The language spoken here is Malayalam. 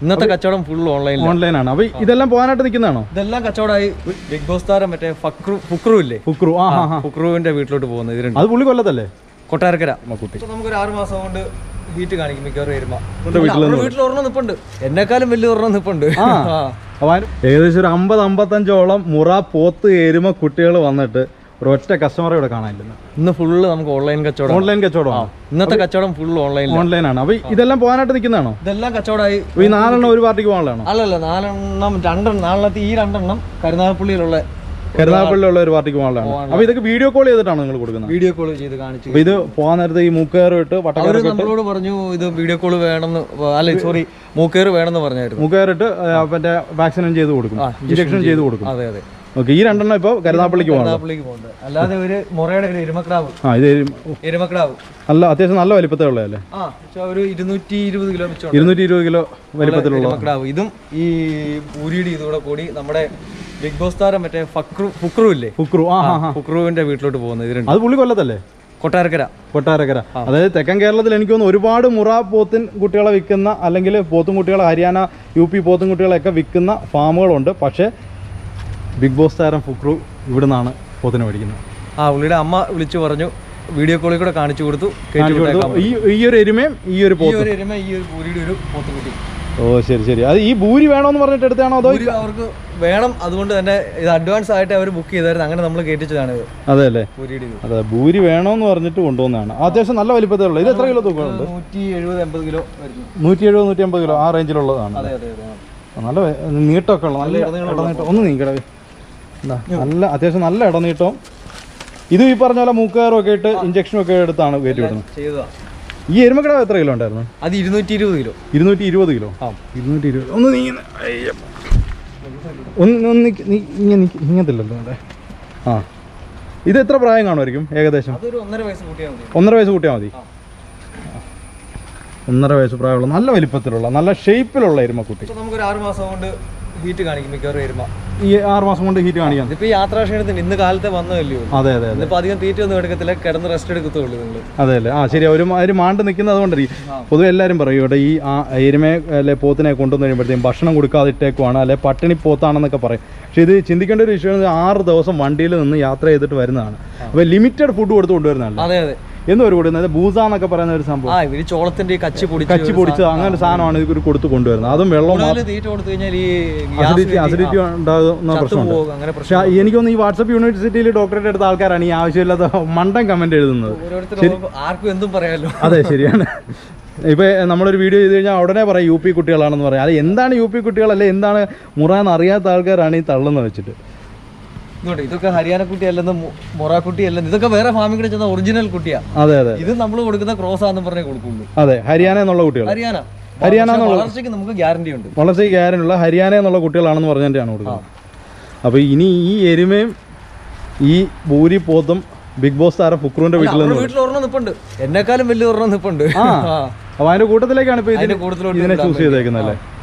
ഇന്നത്തെ കച്ചവടം ഫുൾ ഓൺലൈനിൽ ഓൺലൈനാണ് അപ്പൊ ഇതെല്ലാം പോകാനായിട്ട് നിൽക്കുന്നതാണോ ഇതെല്ലാം കച്ചവടമായി ബിഗ് ബോസ് താരം മറ്റേ ഫക്രു ഫുക്രു ഇല്ലേ ഫുക്രു ആ ആ ആ ഫുക്രുവിന്റെ വീട്ടിലോട്ട് പോകുന്നത് ഇത് രണ്ട് അത് പുള്ളി കൊല്ലത്തല്ലേ കൊട്ടാരക്കര കുട്ടി ഇപ്പൊ നമുക്കൊരു ആറ് മാസം കൊണ്ട് ഹീറ്റ് കാണിക്കും മിക്കവാറും വരുമ്പോ നമ്മുടെ വീട്ടിൽ ഒരെണ്ണം നിപ്പുണ്ട് എന്നെക്കാളും വലിയ ഒരെണ്ണം നിപ്പുണ്ട് ആ. അപ്പൊ അതിന് ഏകദേശം ഒരു അമ്പത് അമ്പത്തഞ്ചോളം മുറ പോത്ത് എരുമ കുട്ടികൾ വന്നിട്ട് ഒരൊറ്റ കസ്റ്റമറെ ഇവിടെ കാണാനില്ല ഇന്ന് ഫുള്ള് നമുക്ക് ഓൺലൈൻ കച്ചവടം ഓൺലൈൻ കച്ചവടമാണ് ഇന്നത്തെ കച്ചവടം ഫുൾ ഓൺലൈനിൽ ഓൺലൈനാണ് അപ്പൊ ഇതെല്ലാം പോകാനായിട്ട് നിൽക്കുന്നതാണോ ഇതെല്ലാം കച്ചവടമായി അപ്പൊ ഈ നാലെണ്ണം ഒരു പാർട്ടിക്ക് പോകാനുള്ളതാണോ അല്ലല്ല നാലെണ്ണം രണ്ടെണ്ണം നാലെണ്ണത്തി ഈ രണ്ടെണ്ണം കരുനാഗപ്പള്ളിയിലുള്ള കരുനാഗപ്പള്ളിയുള്ള ഒരു പാർട്ടിക്ക് പോകാനുള്ളതാണ് അപ്പൊ ഇതൊക്കെ വീഡിയോ കോൾ ചെയ്തിട്ടാണ് നിങ്ങൾ കൊടുക്കുന്നത് വീഡിയോ കോൾ ചെയ്ത് കാണിച്ചു അപ്പൊ ഇത് പോകാൻ നേരത്തെ ഈ മൂക്കേറും ഇട്ട് അവര് വട്ടക്കാരൊക്കെ നമ്മളോട് പറഞ്ഞു ഇത് വീഡിയോ കോൾ വേണമെന്ന് അല്ല സോറി മൂക്കേറ് വേണമെന്ന് പറഞ്ഞായിരുന്നു മൂക്കേറിട്ട് മറ്റേ വാക്സിനും ചെയ്ത് കൊടുക്കും ഇഞ്ചക്ഷൻ ചെയ്ത് കൊടുക്കും അതെ അതെ ഓക്കെ ഈ രണ്ടെണ്ണം ഇപ്പോൾ കരുനാഗപ്പള്ളിക്ക് പോകണം കരുനാഗപ്പള്ളിക്ക് പോകുന്നത് അല്ലാതെ ഒരു മുറയുടെ ഒരു എരുമക്രാവ് ആ ഇത് എരുമക്രാവ് നല്ല അത്യാവശ്യം നല്ല വലിപ്പത്തിലുള്ളതല്ലേ ആ പക്ഷെ ഒരു ഇരുന്നൂറ്റി ഇരുപത് കിലോ വെച്ചോണ്ട് ഇരുന്നൂറ്റി ഇരുപത് കിലോ വലിപ്പത്തിലുള്ള എരുമക്രാവ് ഇതും ഈ പൂരിയുടെ ഇതുകൂടെ കൂടി നമ്മുടെ ബിഗ് ബോസ് താരം മറ്റേ ഫക്രു ഫുക്രു ഇല്ലേ ഫുക്രു ആ ആ ആ. ഫുക്രുവിന്റെ വീട്ടിലോട്ട് പോകുന്നത് ഇത് രണ്ട് അത് പുള്ളി കൊല്ലത്തല്ലേ കൊട്ടാരക്കര കൊട്ടാരക്കര അതായത് തെക്കൻ കേരളത്തിൽ എനിക്ക് തോന്നുന്നു ഒരുപാട് മുറ പോത്തിൻ കുട്ടികളെ വിൽക്കുന്ന അല്ലെങ്കിൽ പോത്തും കുട്ടികളെ ഹരിയാന യു പി പോത്തും കുട്ടികളെയൊക്കെ വിൽക്കുന്ന ഫാമുകളുണ്ട് പക്ഷേ ബിഗ് ബോസ് താരം ഫുക്രു ഇവിടെ നിന്നാണ് പോത്തിനെ മേടിക്കുന്നത് ആ പുള്ളിയുടെ അമ്മ വിളിച്ചു പറഞ്ഞു വീഡിയോ കോളിൽ കൂടെ കാണിച്ചു കൊടുത്തു കയറ്റി കാണിച്ചു വിട്ടേക്കാം. കൊടുത്തു. ഈ ഈ ഒരു എരുമയും ഈ ഒരു ഈ പോത്തും ഒരു എരുമ ഈ ഒരു പൂരിയുടെ ഒരു പോത്തുകുട്ടി ഓ ശരി ശരി അത് ഈ ഭൂരി വേണമെന്ന് പറഞ്ഞിട്ട് എടുത്താണോ അതോ പൂരി അവർക്ക് വേണം അതുകൊണ്ട് തന്നെ ഇത് അഡ്വാൻസ് ആയിട്ട് അവർ ബുക്ക് ചെയ്തായിരുന്നു അങ്ങനെ നമ്മൾ കയറ്റിച്ചതാണ് ഇത് അതെ അല്ലേ പൂരിയുടെ ഇത് അതെ ഭൂരി വേണമെന്ന് പറഞ്ഞിട്ട് കൊണ്ടുവന്നതാണ് അത്യാവശ്യം നല്ല വലിപ്പത്തിലുള്ള ഇത് എത്ര കിലോ തൂക്കമുണ്ട് നൂറ്റി എഴുപത് എൺപത് കിലോ വരുന്നു നൂറ്റി എഴുപത് നൂറ്റി അമ്പത് കിലോ ആ റേഞ്ചിലുള്ളതാണ് അതെ അതെ അതെ ആ. നല്ല വെ- നീട്ടമൊക്കെ ഉള്ള നല്ല ഇടനീട്ടം ഒന്ന് നീക്കട എന്താ നല്ല അത്യാവശ്യം നല്ല ഇടനീട്ടവും ഇത് ഈ പറഞ്ഞ പോലെ മൂക്കുകാരും ഒക്കെ ഇട്ട് ഇഞ്ചക്ഷനും ഒക്കെ എടുത്താണ് കയറ്റി വിടുന്നത് ചെയ്തതാ ഈ എരുമക്കട എത്ര കിലോ ഉണ്ടായിരുന്നു അത് ഇരുന്നൂറ്റി ഇരുപത് കിലോ ഇരുന്നൂറ്റി ഇരുപത് കിലോ ആ. ഇരുന്നൂറ്റി ഇരുപത് ഒന്ന് നീങ്ങുന്ന ഒന്ന് ഒന്ന് നിക്ക്- നീ ഇങ്ങനെ നിക്ക്- നീങ്ങത്തില്ലല്ലോ അവിടെ ആ ഇത് എത്ര പ്രായം കാണുമായിരിക്കും ഏകദേശം അതൊരു ഒന്നര വയസ്സ് കൂട്ടിയാൽ മതി ഒന്നര വയസ്സ് കൂട്ടിയാൽ മതി ഒന്നര വയസ്സ് പ്രായമുള്ള നല്ല വലിപ്പത്തിലുള്ള നല്ല ഷേപ്പിലുള്ള എരുമക്കുട്ടി ഇപ്പൊ നമുക്കൊരു ആറ് മാസം കൊണ്ട് ഹീറ്റ് കാണിക്കും മിക്കവാറും എരുമ ഈ ആറ് മാസം കൊണ്ട് ഹീറ്റ് കാണിക്കാം ഇതിപ്പോ ഈ യാത്രാക്ഷീണത്തിന് ഇന്ന് കാലത്തെ വന്നതല്ലയോ അതെ അതെ അതെ ഇന്നിപ്പോ അധികം തീറ്റ ഒന്നും എടുക്കത്തില്ല കിടന്ന് റെസ്റ്റ് എടുക്കത്തുള്ളൂ നിങ്ങൾ അതെ അല്ലേ ആ ശരി ഒരു ഒരു മാണ്ട് നിൽക്കുന്നത് അതുകൊണ്ടായിരിക്കും പൊതുവെ എല്ലാവരും പറയും ഇവിടെ ഈ ആ എരുമയെ അല്ലെ പോത്തിനെ കൊണ്ടുവന്ന് കഴിയുമ്പോഴത്തേക്കും ഭക്ഷണം കൊടുക്കാതെ ഇട്ടേക്കുവാണ് അല്ലെ പട്ടിണി പോത്താണെന്നൊക്കെ പറയും പക്ഷേ ഇത് ചിന്തിക്കേണ്ട ഒരു വിഷയം എന്ന് വെച്ചാൽ ആറ് ദിവസം വണ്ടിയിൽ നിന്ന് യാത്ര ചെയ്തിട്ട് വരുന്നതാണ് അപ്പോൾ ലിമിറ്റഡ് ഫുഡ് കൊടുത്ത് കൊണ്ടുവരുന്നതല്ല അതെ അതെ എന്ന് ഒരു കൊടുക്കുന്നത് ബൂസ എന്നൊക്കെ പറയുന്ന ഒരു സംഭവം ആ ഇവര് ചോളത്തിന്റെ ഈ കച്ചി പൊടിച്ച് കച്ചി പൊടിച്ചത് അങ്ങനെ ഒരു സാധനമാണ് ഇവർ കൊടുത്ത് കൊണ്ടുവരുന്നത് അതും വെള്ളം കൂടുതൽ തീറ്റ കൊടുത്തു കഴിഞ്ഞാൽ ഈ അസിഡിറ്റി അസിഡിറ്റി ഉണ്ടാകുന്ന പ്രശ്നമുണ്ട് പോകും അങ്ങനെ പക്ഷേ പ്രശ്നം എനിക്കൊന്ന് ഈ വാട്സപ്പ് യൂണിവേഴ്സിറ്റിയിൽ ഡോക്ടറേറ്റ് എടുത്ത ആൾക്കാരാണ് ഈ ആവശ്യമില്ലാത്ത മണ്ടൻ കമന്റ് എഴുതുന്നത് ഓരോരുത്തരും ആർക്കും എന്തും പറയാലോ അതെ ശരിയാണ് ഇപ്പൊ നമ്മളൊരു വീഡിയോ ചെയ്ത് കഴിഞ്ഞാൽ ഉടനെ പറയും യു പി കുട്ടികളാണെന്ന് പറയാം അത് എന്താണ് യു പി കുട്ടികൾ അല്ലെ എന്താണ് മുറ എന്ന് അറിയാത്ത ആൾക്കാരാണ് ഈ തള്ളുന്നത് വെച്ചിട്ട് ഇങ്ങോട്ട് ഇതൊക്കെ ഹരിയാന കുട്ടി അല്ലെന്ന് മൊറ കുട്ടി അല്ലെന്ന് ഇതൊക്കെ വേറെ ഫാമിൽ കൂടെ ചെന്ന ഒറിജിനൽ കുട്ടിയാ അതെ അതെ ഇത് നമ്മൾ കൊടുക്കുന്ന ക്രോസ് ആണെന്ന് പറഞ്ഞേ കൊടുക്കുള്ളൂ അതെ ഹരിയാന എന്നുള്ള കുട്ടികൾ ഹരിയാന ഹരിയാന പക്ഷേ എന്നുള്ള- വളർച്ചയ്ക്ക് നമുക്ക് ഗ്യാരണ്ടി ഉണ്ട് വളർച്ചയ്ക്ക് ഗ്യാരനുള്ള ഹരിയാന എന്നുള്ള കുട്ടികളാണെന്ന് പറഞ്ഞിട്ടാണ് കൊടുക്കുന്നത് അപ്പോൾ ഇനി ഈ എരുമയും ഈ ഭൂരി പോത്തും ബിഗ് ബോസ് താരം ഫുക്രുവിന്റെ വീട്ടിൽ നമ്മുടെ നിന്ന് വീട്ടിൽ ഒരെണ്ണം നിപ്പുണ്ട് എന്നെക്കാളും വലിയ ഒരെണ്ണം നിപ്പുണ്ട് ആ അപ്പോൾ അതിന്റെ കൂട്ടത്തിലേക്കാണ് ഇപ്പോൾ അതിന്റെ ഇതിന് കൂടുതലോട്ട് ഇതിനെ ഇടാൻ ചൂസ് ചെയ്തേക്കുന്നത് അല്ലേ